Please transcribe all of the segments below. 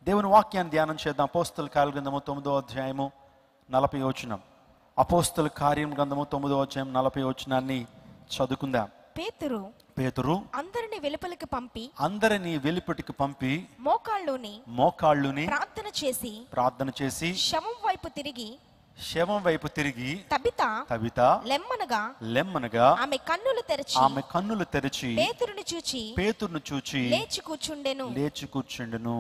దేవుని వాక్యాన్ని ధ్యానం చేద్దాం అపోస్తుల కార్య గ్రంథము తొమ్మిదో అధ్యాయము నలభై వచనం అపోస్తుల కార్యం గ్రంథము తొమ్మిదో అధ్యాయం నలభై వచనాన్ని చదువుకుందాం పేతురు పేతురు అందరిని వెలుపలికి పంపి అందరినీ వెలుపటికి పంపి మోకాళ్ళలోని మోకాళ్ళుని ప్రార్థన చేసి ప్రార్థన చేసి శవం వైపు తిరిగి శవం వైపు తిరిగి తబిత తవిత లెమ్మనగా లెమ్మనగా ఆమె కన్నులు తెరచి ఆమె కన్నులు తెరిచి పేతురుని చూచి పేతురును చూచి లేచి కూర్చుండెను లేచి కూర్చుండును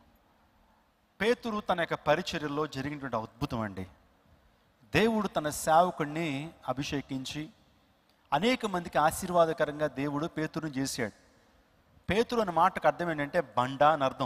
పేతురు తన యొక్క పరిచర్యలో జరిగినటువంటి అద్భుతం అండి దేవుడు తన సేవకుడిని అభిషేకించి అనేక మందికి ఆశీర్వాదకరంగా దేవుడు పేతురుని చేశాడు పేతురు అనే మాటకు అర్థం ఏంటంటే బండ అని అర్థం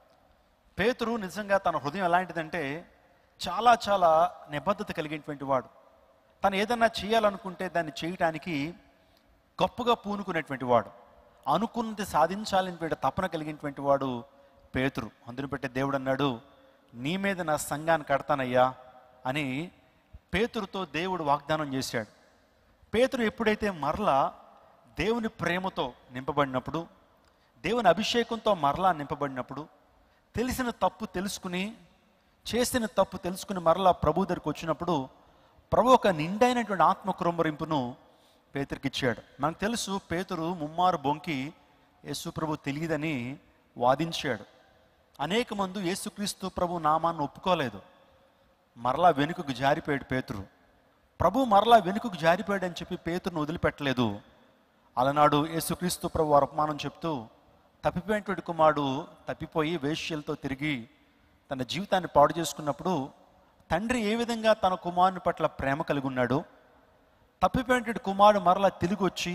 పేతురు నిజంగా తన హృదయం ఎలాంటిదంటే చాలా చాలా నిబద్ధత కలిగినటువంటి వాడు తను ఏదన్నా చేయాలనుకుంటే దాన్ని చేయటానికి గొప్పగా పూనుకునేటువంటి వాడు అనుకున్నది సాధించాలనేటువంటి తపన కలిగినటువంటి వాడు పేతురు అందుని పెట్టే దేవుడు అన్నాడు నీ మీద నా సంఘాన్ని కడతానయ్యా అని పేతురుతో దేవుడు వాగ్దానం చేశాడు పేతురు ఎప్పుడైతే మరలా దేవుని ప్రేమతో నింపబడినప్పుడు దేవుని అభిషేకంతో మరలా నింపబడినప్పుడు తెలిసిన తప్పు తెలుసుకుని చేసిన తప్పు తెలుసుకుని మరలా ప్రభు దగ్గరికి వచ్చినప్పుడు ప్రభు ఒక నిండైనటువంటి ఆత్మ కురంబరింపును పేతురికి ఇచ్చాడు మనకు తెలుసు పేతురు ముమ్మారు బొంకి యేసు ప్రభు తెలియదని వాదించాడు అనేక మంది యేసుక్రీస్తు ప్రభు నామాన్ని ఒప్పుకోలేదు మరలా వెనుకకు జారిపోయాడు పేతురు ప్రభు మరలా వెనుకకు జారిపోయాడు అని చెప్పి పేతురును వదిలిపెట్టలేదు అలనాడు యేసుక్రీస్తు ప్రభు వారు అపమానం చెప్తూ తప్పిపోయినటువంటి కుమారుడు తప్పిపోయి వేష్యలతో తిరిగి తన జీవితాన్ని పాడు చేసుకున్నప్పుడు తండ్రి ఏ విధంగా తన కుమారుని పట్ల ప్రేమ కలిగి ఉన్నాడో తప్పిపోయినటువంటి కుమారుడు మరలా తిరిగి వచ్చి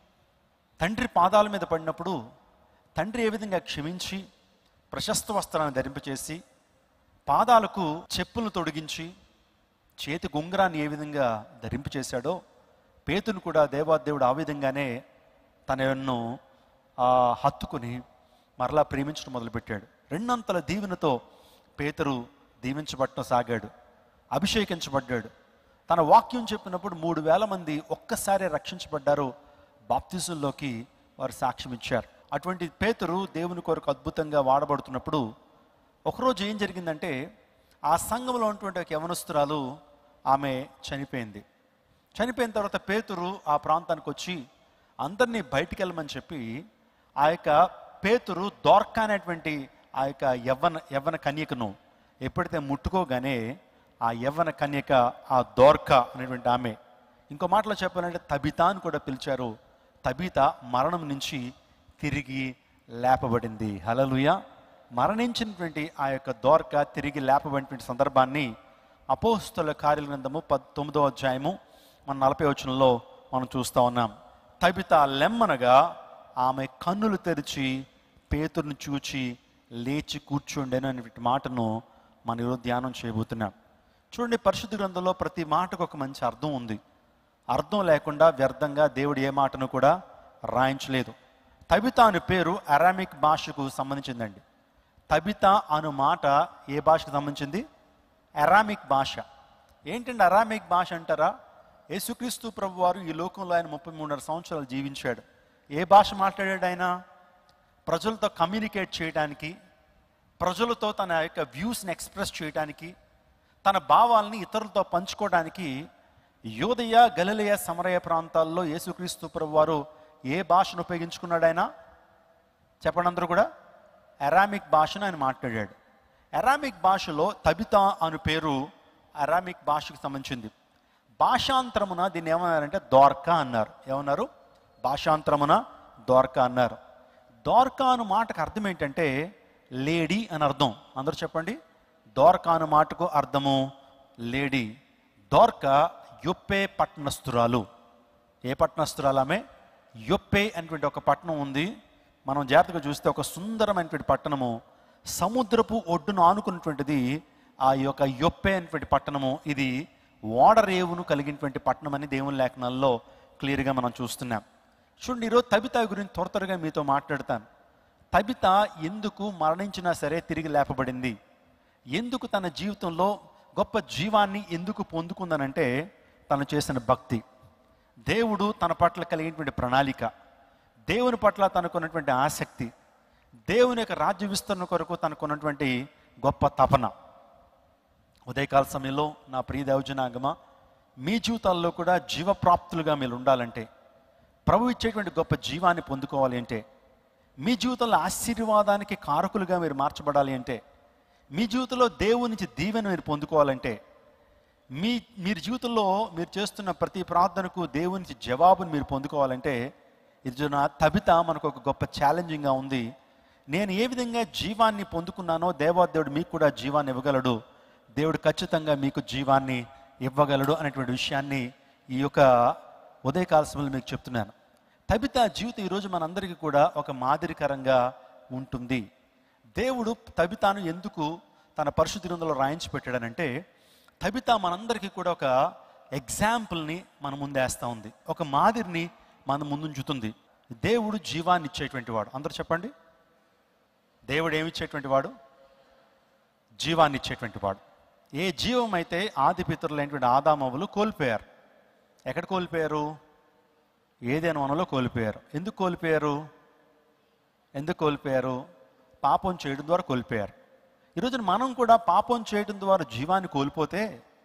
తండ్రి పాదాల మీద పడినప్పుడు తండ్రి ఏ విధంగా క్షమించి ప్రశస్త వస్త్రాన్ని ధరింపచేసి పాదాలకు చెప్పులను తొడిగించి చేతి గుంగరాన్ని ఏ విధంగా ధరింపు చేశాడో పేతును కూడా దేవాదేవుడు ఆ విధంగానే తనను ఆ, హత్తుకుని మరలా ప్రేమించడం మొదలుపెట్టాడు రెండంతల దీవెనతో పేతురు దీవించబట్టం సాగాడు అభిషేకించబడ్డాడు తన వాక్యం చెప్పినప్పుడు మూడు వేల మంది ఒక్కసారి రక్షించబడ్డారు బాప్తిజంలోకి వారు సాక్ష్యం ఇచ్చారు అటువంటి పేతురు దేవుని కొరకు అద్భుతంగా వాడబడుతున్నప్పుడు ఒకరోజు ఏం జరిగిందంటే ఆ సంఘంలో ఉన్నటువంటి ఒక యవనస్తురాలు ఆమె చనిపోయింది చనిపోయిన తర్వాత పేతురు ఆ ప్రాంతానికి వచ్చి అందరినీ బయటికి వెళ్ళమని చెప్పి ఆ యొక్క పేతురు దోర్క అనేటువంటి ఆ యొక్క యవ్వన యవ్వన కన్యకను ఎప్పుడైతే ముట్టుకోగానే ఆ యవ్వన కన్యక ఆ దోర్క అనేటువంటి ఆమె ఇంకో మాటలో చెప్పాలంటే తబిత అని కూడా పిలిచారు తబిత మరణం నుంచి తిరిగి లేపబడింది హలలుయ మరణించినటువంటి ఆ యొక్క దోర్క తిరిగి లేపబడినటువంటి సందర్భాన్ని అపోస్తుల కార్యాల గ్రంథము పద్ తొమ్మిదో అధ్యాయము మన నలభై వచనంలో మనం చూస్తా ఉన్నాం తబిత లెమ్మనగా ఆమె కన్నులు తెరిచి పేతురుని చూచి లేచి కూర్చుండెను అనేటువంటి మాటను మనం ఈరోజు ధ్యానం చేయబోతున్నాం చూడండి పరిశుద్ధ గ్రంథంలో ప్రతి మాటకు ఒక మంచి అర్థం ఉంది అర్థం లేకుండా వ్యర్థంగా దేవుడు ఏ మాటను కూడా రాయించలేదు తబిత అనే పేరు అరామిక్ భాషకు సంబంధించిందండి తబిత అను మాట ఏ భాషకు సంబంధించింది అరామిక్ భాష ఏంటంటే అరామిక్ భాష అంటారా యేసుక్రీస్తు ప్రభు వారు ఈ లోకంలో ఆయన ముప్పై మూడున్నర సంవత్సరాలు జీవించాడు ఏ భాష మాట్లాడాడు ఆయన ప్రజలతో కమ్యూనికేట్ చేయడానికి ప్రజలతో తన యొక్క వ్యూస్ని ఎక్స్ప్రెస్ చేయడానికి తన భావాల్ని ఇతరులతో పంచుకోవడానికి యోదయ గలిలయ సమరయ ప్రాంతాల్లో యేసుక్రీస్తు ప్రభు వారు ఏ భాషను ఉపయోగించుకున్నాడు ఆయన చెప్పండి అందరూ కూడా అరామిక్ భాషను ఆయన మాట్లాడాడు అరామిక్ భాషలో తబిత అను పేరు అరామిక్ భాషకు సంబంధించింది భాషాంతరమున దీన్ని ఏమన్నారంటే దోర్కా అన్నారు ఏమన్నారు భాషాంతరమున దోర్కా అన్నారు దోర్కా అను మాటకు అర్థం ఏంటంటే లేడీ అని అర్థం అందరూ చెప్పండి దోర్కా అను మాటకు అర్థము లేడీ దోర్క యొప్పే పట్టణస్థురాలు ఏ పట్టణస్థురాలు ఆమె యొప్పే అనేటువంటి ఒక పట్టణం ఉంది మనం జాగ్రత్తగా చూస్తే ఒక సుందరమైనటువంటి పట్టణము సముద్రపు ఒడ్డును ఆనుకున్నటువంటిది ఆ యొక్క యొప్పే అనేటువంటి పట్టణము ఇది ఓడరేవును కలిగినటువంటి పట్టణం అని దేవుని లేఖనాల్లో క్లియర్గా మనం చూస్తున్నాం చూడండి ఈరోజు తబిత గురించి త్వర త్వరగా మీతో మాట్లాడతాను తబిత ఎందుకు మరణించినా సరే తిరిగి లేపబడింది ఎందుకు తన జీవితంలో గొప్ప జీవాన్ని ఎందుకు పొందుకుందనంటే తను చేసిన భక్తి దేవుడు తన పట్ల కలిగినటువంటి ప్రణాళిక దేవుని పట్ల తనకున్నటువంటి ఆసక్తి దేవుని యొక్క రాజ్య విస్తరణ కొరకు తనకున్నటువంటి గొప్ప తపన ఉదయకాల సమయంలో నా ప్రియ దౌజనాగమ మీ జీవితాల్లో కూడా జీవప్రాప్తులుగా మీరు ఉండాలంటే ప్రభు ఇచ్చేటువంటి గొప్ప జీవాన్ని పొందుకోవాలి అంటే మీ జీవితంలో ఆశీర్వాదానికి కారకులుగా మీరు మార్చబడాలి అంటే మీ జీవితంలో దేవుని నుంచి దీవెన మీరు పొందుకోవాలంటే మీ మీరు జీవితంలో మీరు చేస్తున్న ప్రతి ప్రార్థనకు దేవుని నుంచి జవాబును మీరు పొందుకోవాలంటే ఇది నా తబిత మనకు ఒక గొప్ప ఛాలెంజింగ్గా ఉంది నేను ఏ విధంగా జీవాన్ని పొందుకున్నానో దేవాదేవుడు మీకు కూడా జీవాన్ని ఇవ్వగలడు దేవుడు ఖచ్చితంగా మీకు జీవాన్ని ఇవ్వగలడు అనేటువంటి విషయాన్ని ఈ యొక్క ఉదయకాల సమయంలో మీకు చెప్తున్నాను తబిత జీవితం ఈరోజు మనందరికీ కూడా ఒక మాదిరికరంగా ఉంటుంది దేవుడు తబితాను ఎందుకు తన పరిశుద్ధ గ్రంథంలో రాయించి పెట్టాడనంటే తబిత మనందరికీ కూడా ఒక ఎగ్జాంపుల్ని మన ముందేస్తా ఉంది ఒక మాదిరిని మన ముందుంచుతుంది దేవుడు జీవాన్ని ఇచ్చేటువంటి వాడు అందరూ చెప్పండి దేవుడు ఏమి ఇచ్చేటువంటి వాడు జీవాన్ని ఇచ్చేటువంటి వాడు ఏ జీవం అయితే ఆది పితరులైనటువంటి ఆదామవులు కోల్పోయారు ఎక్కడ కోల్పోయారు ఏదైనా వనంలో కోల్పోయారు ఎందుకు కోల్పోయారు ఎందుకు కోల్పోయారు పాపం చేయడం ద్వారా కోల్పోయారు ఈరోజు మనం కూడా పాపం చేయడం ద్వారా జీవాన్ని కోల్పోతే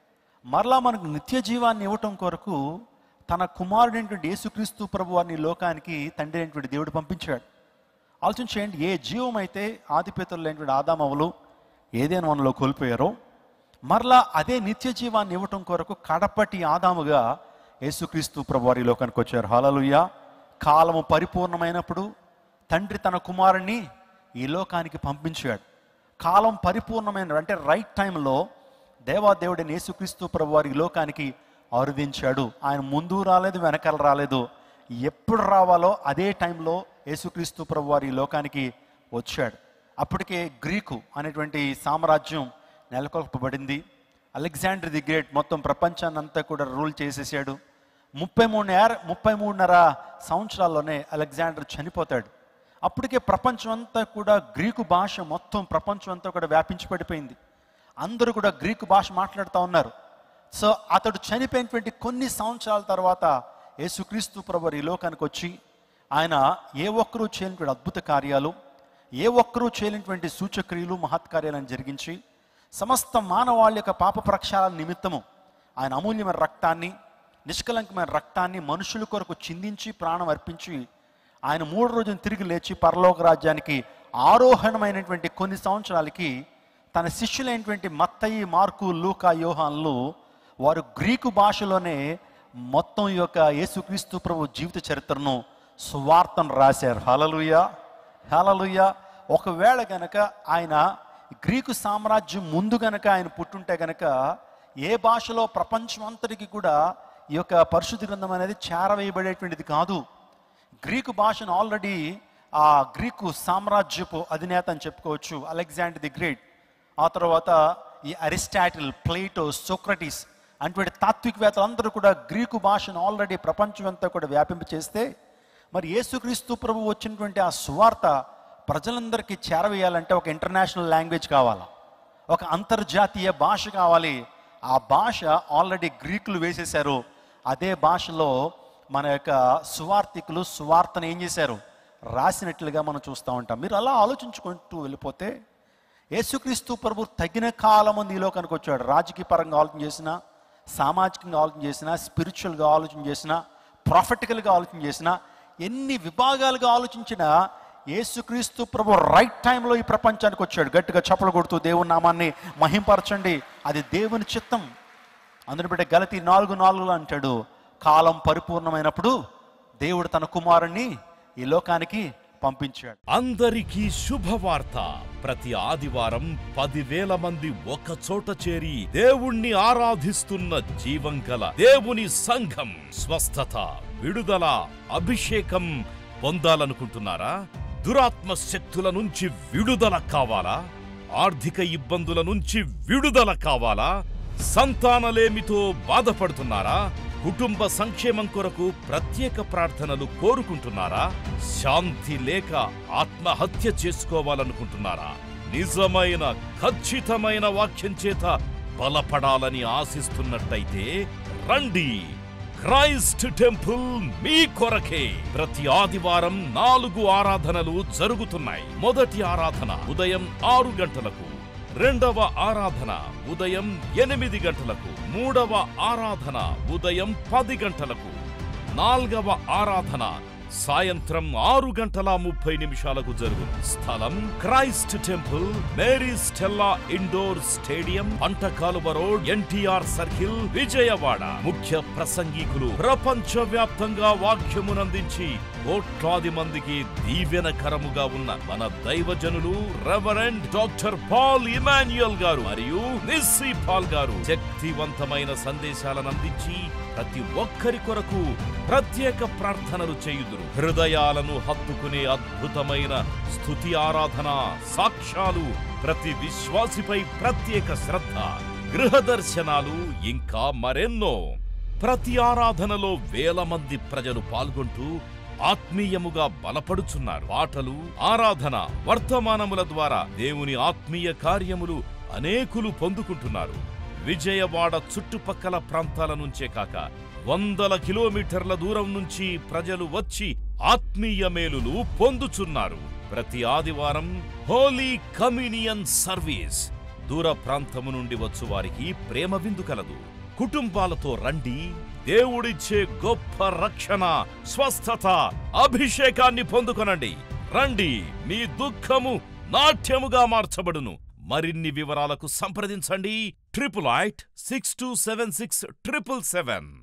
మరలా మనకు నిత్య జీవాన్ని ఇవ్వటం కొరకు తన కుమారుడైనటువంటి యేసుక్రీస్తు ప్రభు వారిని ఈ లోకానికి తండ్రి అయినటువంటి దేవుడు పంపించాడు ఆలోచన చేయండి ఏ జీవం అయితే ఆదిపేతులైనటువంటి ఆదామవులు ఏదైనా వనంలో కోల్పోయారో మరలా అదే నిత్య జీవాన్ని ఇవ్వటం కొరకు కడపటి ఆదాముగా యేసుక్రీస్తు ప్రభు వారి లోకానికి వచ్చారు హాలలుయ కాలము పరిపూర్ణమైనప్పుడు తండ్రి తన కుమారుణ్ణి ఈ లోకానికి పంపించాడు కాలం పరిపూర్ణమైన అంటే రైట్ టైంలో దేవాదేవుడైన యేసుక్రీస్తు ప్రభు వారి ఈ లోకానికి ఆరుదించాడు ఆయన ముందు రాలేదు వెనకాల రాలేదు ఎప్పుడు రావాలో అదే టైంలో యేసుక్రీస్తు ప్రభు వారి ఈ లోకానికి వచ్చాడు అప్పటికే గ్రీకు అనేటువంటి సామ్రాజ్యం నెలకొల్పబడింది అలెగ్జాండర్ ది గ్రేట్ మొత్తం ప్రపంచాన్ని అంతా కూడా రూల్ చేసేసాడు ముప్పై మూడు ఏర ముప్పై మూడున్నర సంవత్సరాల్లోనే అలెగ్జాండర్ చనిపోతాడు అప్పటికే ప్రపంచం అంతా కూడా గ్రీకు భాష మొత్తం ప్రపంచం అంతా కూడా వ్యాపించి పడిపోయింది అందరూ కూడా గ్రీకు భాష మాట్లాడుతూ ఉన్నారు సో అతడు చనిపోయినటువంటి కొన్ని సంవత్సరాల తర్వాత యేసుక్రీస్తు ప్రభు ఈ లోకానికి వచ్చి ఆయన ఏ ఒక్కరూ చేయనటువంటి అద్భుత కార్యాలు ఏ ఒక్కరూ చేయలేనటువంటి సూచక్రియలు మహత్కార్యాలను జరిగించి సమస్త మానవాళి యొక్క పాప ప్రక్షాళన నిమిత్తము ఆయన అమూల్యమైన రక్తాన్ని నిష్కలంకమైన రక్తాన్ని మనుషుల కొరకు చిందించి ప్రాణం అర్పించి ఆయన మూడు రోజులు తిరిగి లేచి పరలోక రాజ్యానికి ఆరోహణమైనటువంటి కొన్ని సంవత్సరాలకి తన శిష్యులైనటువంటి మత్తయి మార్కు లూకా యోహాన్లు వారు గ్రీకు భాషలోనే మొత్తం ఈ యొక్క యేసుక్రీస్తు ప్రభు జీవిత చరిత్రను సువార్తను రాశారు హలలుయ హలలుయ ఒకవేళ గనక ఆయన గ్రీకు సామ్రాజ్యం ముందు గనక ఆయన పుట్టుంటే గనక ఏ భాషలో ప్రపంచం అంతటికి కూడా ఈ యొక్క పరిశుద్ధ గ్రంథం అనేది చేరవేయబడేటువంటిది కాదు గ్రీకు భాషను ఆల్రెడీ ఆ గ్రీకు సామ్రాజ్యపు అధినేత అని చెప్పుకోవచ్చు అలెగ్జాండర్ ది గ్రేట్ ఆ తర్వాత ఈ అరిస్టాటిల్ ప్లేటో సోక్రటీస్ అటువంటి తాత్వికవేత్తలు అందరూ కూడా గ్రీకు భాషను ఆల్రెడీ ప్రపంచం అంతా కూడా వ్యాపింప చేస్తే మరి యేసుక్రీస్తు ప్రభు వచ్చినటువంటి ఆ సువార్త ప్రజలందరికీ చేరవేయాలంటే ఒక ఇంటర్నేషనల్ లాంగ్వేజ్ కావాలా ఒక అంతర్జాతీయ భాష కావాలి ఆ భాష ఆల్రెడీ గ్రీకులు వేసేశారు అదే భాషలో మన యొక్క సువార్థికులు సువార్తను ఏం చేశారు రాసినట్లుగా మనం చూస్తూ ఉంటాం మీరు అలా ఆలోచించుకుంటూ వెళ్ళిపోతే యేసుక్రీస్తు ప్రభు తగిన కాలము నీ లోకానికి వచ్చాడు రాజకీయ పరంగా ఆలోచన చేసినా సామాజికంగా ఆలోచన చేసినా స్పిరిచువల్గా ఆలోచన చేసినా ప్రాఫిటికల్గా ఆలోచన చేసినా ఎన్ని విభాగాలుగా ఆలోచించినా యేసుక్రీస్తు ప్రభు రైట్ టైంలో ఈ ప్రపంచానికి వచ్చాడు గట్టిగా చప్పలు కొడుతూ దేవుని నామాన్ని మహింపరచండి అది దేవుని చిత్తం అందుని బిడ్డ గలతి నాలుగు నాలుగులో అంటాడు కాలం పరిపూర్ణమైనప్పుడు దేవుడు తన కుమారుణ్ణి ఈ లోకానికి పంపించాడు అందరికీ శుభవార్త ప్రతి ఆదివారం పదివేల మంది ఒక చోట చేరి దేవుణ్ణి ఆరాధిస్తున్న జీవం గల దేవుని సంఘం స్వస్థత విడుదల అభిషేకం పొందాలనుకుంటున్నారా దురాత్మ శక్తుల నుంచి విడుదల కావాలా ఆర్థిక ఇబ్బందుల నుంచి విడుదల కావాలా సంతానలేమితో బాధపడుతున్నారా కుటుంబ సంక్షేమం కొరకు ప్రత్యేక ప్రార్థనలు కోరుకుంటున్నారా శాంతి లేక ఆత్మహత్య చేసుకోవాలనుకుంటున్నారా నిజమైన ఖచ్చితమైన వాక్యం చేత బలపడాలని ఆశిస్తున్నట్టయితే రండి క్రైస్ట్ టెంపుల్ మీ కొరకే ప్రతి ఆదివారం నాలుగు ఆరాధనలు జరుగుతున్నాయి మొదటి ఆరాధన ఉదయం ఆరు గంటలకు రెండవ ఆరాధన ఉదయం ఎనిమిది గంటలకు మూడవ ఆరాధన ఉదయం పది గంటలకు నాల్గవ ఆరాధన సాయంత్రం ఆరు గంటల ముప్పై నిమిషాలకు జరుగును స్థలం Christ temple Mary Stella indoor stadium Pantakaluva road NTR circle Vijayawada ముఖ్య ప్రసంగికులు ప్రపంచ వ్యాప్తంగా వాక్యమునందించి కోట్లాది మందికి దీవెనకరముగా ఉన్న మన దైవజనులు రెవరెండ్ డాక్టర్ పాల్ ఇమాన్యుయల్ గారు మరియు నిస్సీ పాల్ గారు శక్తివంతమైన సందేశాలను అందించి ప్రతి ఒక్కరి కొరకు ప్రత్యేక ప్రార్థనలు చేయుదురు హృదయాలను హత్తుకునే అద్భుతమైన స్తుతి ఆరాధన సాక్ష్యాలు ప్రతి విశ్వాసిపై ప్రత్యేక శ్రద్ధ గృహ దర్శనాలు ఇంకా మరెన్నో ప్రతి ఆరాధనలో వేల మంది ప్రజలు పాల్గొంటూ ఆత్మీయముగా బలపడుచున్నారు పాటలు ఆరాధన వర్తమానముల ద్వారా దేవుని ఆత్మీయ కార్యములు అనేకులు పొందుకుంటున్నారు విజయవాడ చుట్టుపక్కల ప్రాంతాల నుంచే కాక వందల కిలోమీటర్ల దూరం నుంచి ప్రజలు వచ్చి ఆత్మీయ మేలులు పొందుచున్నారు ప్రతి ఆదివారం హోలీ కమ్యూనియన్ సర్వీస్ దూర ప్రాంతము నుండి వచ్చు వారికి ప్రేమ విందు కలదు కుటుంబాలతో రండి దేవుడిచ్చే గొప్ప రక్షణ స్వస్థత అభిషేకాన్ని పొందుకొనండి రండి మీ దుఃఖము నాట్యముగా మార్చబడును మరిన్ని వివరాలకు సంప్రదించండి triple eight six two seven six triple seven